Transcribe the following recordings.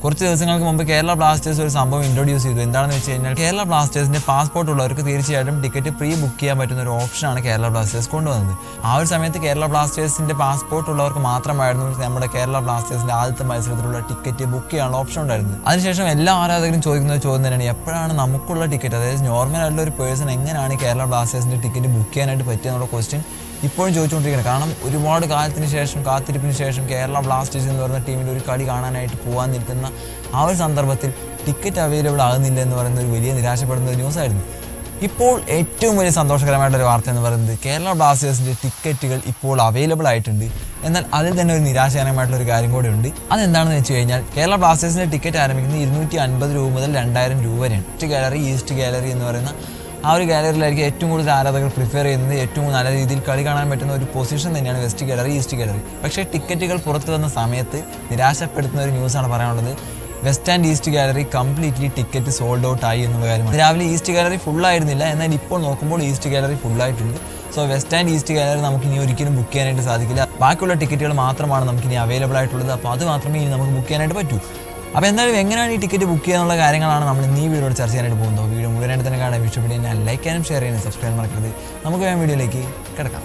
കുറച്ച് ദിവസങ്ങൾക്ക് മുമ്പ് കേരള ബ്ലാസ്റ്റേഴ്സ് ഒരു സംഭവം ഇൻട്രൊഡ്യൂസ് ചെയ്തു എന്താണെന്ന് വെച്ച് കഴിഞ്ഞാൽ കേരള ബ്ലാസ്റ്റേഴ്സിന്റെ പാസ്പോർട്ട് ഉള്ളവർക്ക് തീർച്ചയായിട്ടും ടിക്കറ്റ് പ്രീ ബുക്ക് ചെയ്യാൻ പറ്റുന്ന ഒരു ഓപ്ഷനാണ് കേരള ബ്ലാസ്റ്റേഴ്സ് കൊണ്ടുവന്നത് ആ ഒരു സമയത്ത് കേരള ബ്ലാസ്റ്റേഴ്സിന്റെ പാസ്പോർട്ട് ഉള്ളവർക്ക് മാത്രമായിരുന്നു നമ്മുടെ കേരള ബ്ലാസ്റ്റേഴ്സിന്റെ ആദ്യത്തെ മത്സരത്തിലുള്ള ടിക്കറ്റ് ബുക്ക് ചെയ്യാനുള്ള ഓപ്ഷൻ ഉണ്ടായിരുന്നത് അതിനുശേഷം എല്ലാ ആരാധകരും ചോദിക്കുന്ന ഒരു ചോദ്യം തന്നെയാണ് എപ്പോഴാണ് നമുക്കുള്ള ടിക്കറ്റ് അതായത് നോർമൽ ആയിട്ടുള്ള ഒരു പേഴ്സൺ എങ്ങനെയാണ് കേരള ബ്ലാസ്റ്റേഴ്സിന്റെ ടിക്കറ്റ് ബുക്ക് ചെയ്യാനായിട്ട് പറ്റുക എന്നുള്ള ക്വസ്റ്റ്യൻ ഇപ്പോഴും ചോദിച്ചുകൊണ്ടിരിക്കുകയാണ് കാരണം ഒരുപാട് കാലത്തിന് ശേഷം കാത്തിരിപ്പിന് ശേഷം കേരള ബ്ലാസ്റ്റേഴ്സ് എന്ന് പറയുന്ന ടീമിൽ ഒരു കളി കാണാനായിട്ട് പോകാൻ നിൽക്കുന്ന ആ ഒരു സന്ദർഭത്തിൽ ടിക്കറ്റ് അവൈലബിൾ ആകുന്നില്ല എന്ന് പറയുന്ന ഒരു വലിയ നിരാശപ്പെടുന്ന ഒരു ന്യൂസായിരുന്നു ഇപ്പോൾ ഏറ്റവും വലിയ സന്തോഷകരമായിട്ടൊരു വാർത്ത എന്ന് പറയുന്നത് കേരള ബ്ലാസ്റ്റേഴ്സിൻ്റെ ടിക്കറ്റുകൾ ഇപ്പോൾ അവൈലബിൾ ആയിട്ടുണ്ട് എന്നാൽ അതിൽ തന്നെ ഒരു നിരാശകരമായിട്ടുള്ള ഒരു കാര്യം കൂടെ ഉണ്ട് അതെന്താണെന്ന് വെച്ച് കഴിഞ്ഞാൽ കേരള ബ്ലാസ്റ്റേഴ്സിൻ്റെ ടിക്കറ്റ് ആരംഭിക്കുന്നത് ഇരുന്നൂറ്റി അൻപത് രൂപ മുതൽ രണ്ടായിരം രൂപ വരെയാണ് ഈസ്റ്റ് ഗാലറി ഈസ്റ്റ് ഗാലറി എന്ന് പറയുന്ന ആ ഒരു ഗാലറിയിലായിരിക്കും ഏറ്റവും കൂടുതൽ ആരാധകർ പ്രിഫർ ചെയ്യുന്നത് ഏറ്റവും നല്ല രീതിയിൽ കളി കാണാൻ പറ്റുന്ന ഒരു പൊസിഷൻ തന്നെയാണ് വെസ്റ്റ് ഗാലറി ഈസ്റ്റ് ഗാലറി പക്ഷേ ടിക്കറ്റുകൾ പുറത്തു വന്ന സമയത്ത് നിരാശപ്പെടുത്തുന്ന ഒരു ന്യൂസാണ് പറയാനുള്ളത് west and east gallery completely ticket sold out ആയി എന്നുള്ള കാര്യമാണ് രാവിലെ ഈസ്റ്റ് ഗാലറി ഫുൾ ആയിരുന്നില്ല എന്നാൽ ഇപ്പോൾ നോക്കുമ്പോൾ ഈസ്റ്റ് ഗാലറി ഫുൾ ആയിട്ടുണ്ട് so west and east gallery നമുക്ക് ഇനി ഒരിക്കലും ബുക്ക് ചെയ്യാനായിട്ട് സാധിക്കില്ല ബാക്കിയുള്ള ടിക്കറ്റുകൾ മാത്രമാണ് നമുക്ക് ഇനി അവൈലബിൾ ആയിട്ടുള്ളത് അപ്പോൾ അത് മാത്രമേ ഇനി നമുക്ക് ബുക്ക് ചെയ്യാനായിട്ട് പറ്റൂ അപ്പോൾ എന്തായാലും എങ്ങനെയാണ് ഈ ടിക്കറ്റ് ബുക്ക് ചെയ്യാനുള്ള കാര്യങ്ങളാണ് നമ്മൾ ഇന്ന് ഈ വീഡിയോയിൽ ചർച്ച ചെയ്യാനായിട്ട് പോകുന്നത് വീഡിയോ മുഴുവനായിട്ട് തന്നെ കാണാൻ ഇഷ്ടപ്പെട്ട് ഞാൻ ലൈക്ക് ചെയ്യാനും ഷെയർ ചെയ്യാനും സബ്സ്ക്രൈബ് മറക്കരുത് നമുക്ക് വേഗം വീഡിയോയിലേക്ക് കിടക്കാം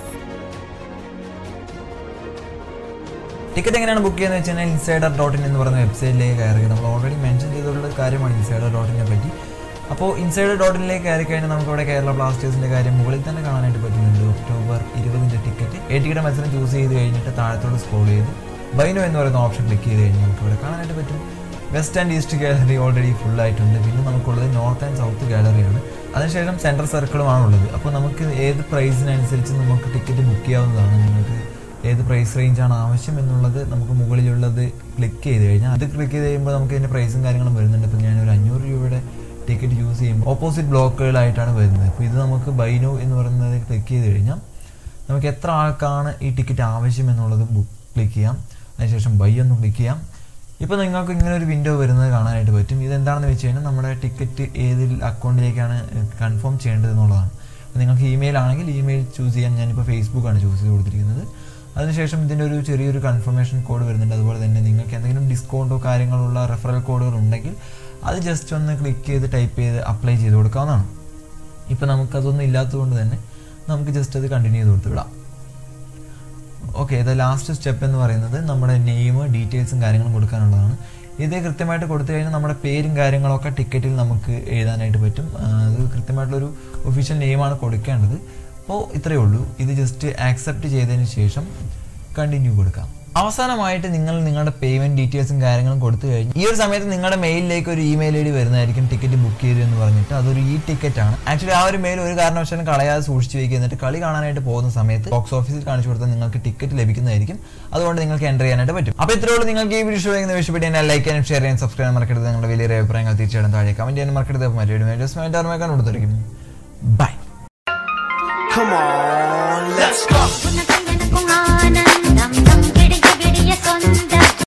ടിക്കറ്റ് എങ്ങനെയാണ് ബുക്ക് ചെയ്യുന്നത് വെച്ച് കഴിഞ്ഞാൽ ഇൻസൈഡർ ഡോട്ട് ഇൻ എന്ന് പറയുന്ന വെബ്സൈറ്റിലേക്ക് കയറി നമ്മൾ ഓൾറെഡി മെൻഷൻ ചെയ്തിട്ടുള്ള കാര്യമാണ് ഇൻസൈഡർ ഡോട്ട് ഇനെ പറ്റി അപ്പോൾ ഇൻസൈഡർ ഡോട്ട് ഇനിലേക്ക് കയറി കഴിഞ്ഞാൽ നമുക്ക് ഇവിടെ കേരള ബ്ലാസ്റ്റേഴ്സിൻ്റെ കാര്യം മുകളിൽ തന്നെ കാണാനായിട്ട് പറ്റുന്നുണ്ട് ഒക്ടോബർ ഇരുപതിൻ്റെ ടിക്കറ്റ് എ ടിക്കറ്റ് മത്സരം ചൂസ് ചെയ്ത് കഴിഞ്ഞിട്ട് താഴത്തോട് സ്ക്രോൾ ചെയ്ത് ബൈനോ എന്ന് പറയുന്ന ഓപ്ഷൻ ക്ലിക്ക് ചെയ്ത് കഴിഞ്ഞാൽ നമുക്ക് ഇവിടെ കാണാനായിട്ട് പറ്റും west and east gallery already full ആയിട്ടുണ്ട് പിന്നെ നമുക്കുള്ളത് നോർത്ത് ആൻഡ് സൗത്ത് ഗാലറിയാണ് അതിനുശേഷം സെൻട്രൽ സർക്കിളുമാണ് ഉള്ളത് അപ്പോൾ നമുക്ക് ഏത് പ്രൈസിനനുസരിച്ച് നമുക്ക് ടിക്കറ്റ് ബുക്ക് ചെയ്യാവുന്നതാണ് നിങ്ങൾക്ക് ഏത് പ്രൈസ് റേഞ്ചാണ് ആവശ്യം എന്നുള്ളത് നമുക്ക് മുകളിലുള്ളത് ക്ലിക്ക് ചെയ്ത് കഴിഞ്ഞാൽ അത് ക്ലിക്ക് ചെയ്ത് കഴിയുമ്പോൾ നമുക്ക് ഇതിൻ്റെ പ്രൈസും കാര്യങ്ങളും വരുന്നുണ്ട് ഇപ്പോൾ ഞാനൊരു അഞ്ഞൂറ് രൂപയുടെ ടിക്കറ്റ് യൂസ് ചെയ്യുമ്പോൾ ഓപ്പോസിറ്റ് ബ്ലോക്കുകളായിട്ടാണ് വരുന്നത് അപ്പോൾ ഇത് നമുക്ക് ബൈനോ എന്ന് പറയുന്നത് ക്ലിക്ക് ചെയ്ത് കഴിഞ്ഞാൽ നമുക്ക് എത്ര ആൾക്കാണ് ഈ ടിക്കറ്റ് ആവശ്യം എന്നുള്ളത് ബുക്ക് ക്ലിക്ക് ചെയ്യാം അതിനുശേഷം ബൈ ഒന്ന് ക്ലിക്ക് ചെയ്യാം ഇപ്പോൾ നിങ്ങൾക്ക് ഇങ്ങനെ ഒരു വിൻഡോ വരുന്നത് കാണാനായിട്ട് പറ്റും ഇതെന്താണെന്ന് വെച്ച് കഴിഞ്ഞാൽ നമ്മുടെ ടിക്കറ്റ് ഏതിൽ അക്കൗണ്ടിലേക്കാണ് കൺഫേം ചെയ്യേണ്ടത് എന്നുള്ളതാണ് അപ്പോൾ നിങ്ങൾക്ക് ഇമെയിൽ ആണെങ്കിൽ ഇമെയിൽ ചൂസ് ചെയ്യാൻ ഞാനിപ്പോൾ ഫേസ്ബുക്കാണ് ചൂസ് ചെയ്ത് കൊടുത്തിരിക്കുന്നത് അതിനുശേഷം ഇതിൻ്റെ ഒരു ചെറിയൊരു കൺഫർമേഷൻ കോഡ് വരുന്നുണ്ട് അതുപോലെ തന്നെ നിങ്ങൾക്ക് എന്തെങ്കിലും ഡിസ്കൗണ്ടോ കാര്യങ്ങളുള്ള റെഫറൽ കോഡുകൾ ഉണ്ടെങ്കിൽ അത് ജസ്റ്റ് ഒന്ന് ക്ലിക്ക് ചെയ്ത് ടൈപ്പ് ചെയ്ത് അപ്ലൈ ചെയ്ത് കൊടുക്കാവുന്നതാണ് ഇപ്പോൾ നമുക്കതൊന്നും ഇല്ലാത്തതുകൊണ്ട് തന്നെ നമുക്ക് ജസ്റ്റ് അത് കണ്ടിന്യൂ ചെയ്ത് കൊടുത്ത് വിടാം ഓക്കെ ഇത് ലാസ്റ്റ് സ്റ്റെപ്പ് എന്ന് പറയുന്നത് നമ്മുടെ നെയിം ഡീറ്റെയിൽസും കാര്യങ്ങളും കൊടുക്കാനുള്ളതാണ് ഇത് കൃത്യമായിട്ട് കൊടുത്തു കഴിഞ്ഞാൽ നമ്മുടെ പേരും കാര്യങ്ങളൊക്കെ ടിക്കറ്റിൽ നമുക്ക് എഴുതാനായിട്ട് പറ്റും ആ, അത് കൃത്യമായിട്ടുള്ളൊരു ഒഫീഷ്യൽ നെയിമാണ് കൊടുക്കേണ്ടത് അപ്പോൾ ഇത്രയേ ഉള്ളൂ ഇത് ജസ്റ്റ് ആക്സെപ്റ്റ് ചെയ്തതിന് ശേഷം കണ്ടിന്യൂ കൊടുക്കാം അവസാനമായിട്ട് നിങ്ങൾ നിങ്ങളുടെ പേയ്മെന്റ് ഡീറ്റെയിൽസും കാര്യങ്ങളും കൊടുത്തു കഴിഞ്ഞു ഈ ഒരു സമയത്ത് നിങ്ങളുടെ മെയിലിലേക്ക് ഒരു ഇമെയിൽ ഐ ഡി വരുന്നതായിരിക്കും ടിക്കറ്റ് ബുക്ക് ചെയ്തു എന്ന് പറഞ്ഞിട്ട് അതൊരു ഇ ടിക്കറ്റ് ആണ് ആക്ച്വലി ആ ഒരു മെയിൽ ഒരു കാരണവശാലും കളയാതെ സൂക്ഷിച്ചു വെക്കുക എന്നിട്ട് കളി കാണാനായിട്ട് പോകുന്ന സമയത്ത് ബോക്സ് ഓഫീസിൽ കാണിച്ചു കൊടുത്താൽ നിങ്ങൾക്ക് ടിക്കറ്റ് ലഭിക്കുന്നതായിരിക്കും അതുകൊണ്ട് നിങ്ങൾക്ക് എൻ്റർ ചെയ്യാനായിട്ട് പറ്റും അപ്പോൾ ഇത്രയോട് നിങ്ങൾക്ക് ഈ വീഡിയോ ഇഷ്ടപ്പെടുന്ന ഇഷ്ടപ്പെട്ട് എന്നെ ലൈക്ക് ചെയ്യാനും ഷെയർ ചെയ്യാനും സബ്സ്ക്രൈബ് മറക്കരുത് നിങ്ങളുടെ വലിയ അഭിപ്രായങ്ങൾ തീർച്ചയായിട്ടും താഴെ കമന്റ് ചെയ്യാനും മറക്കരുത് അപ്പോൾ മറ്റൊരു വീഡിയോസ് കൊടുത്തിരിക്കും bye Come on, let's go.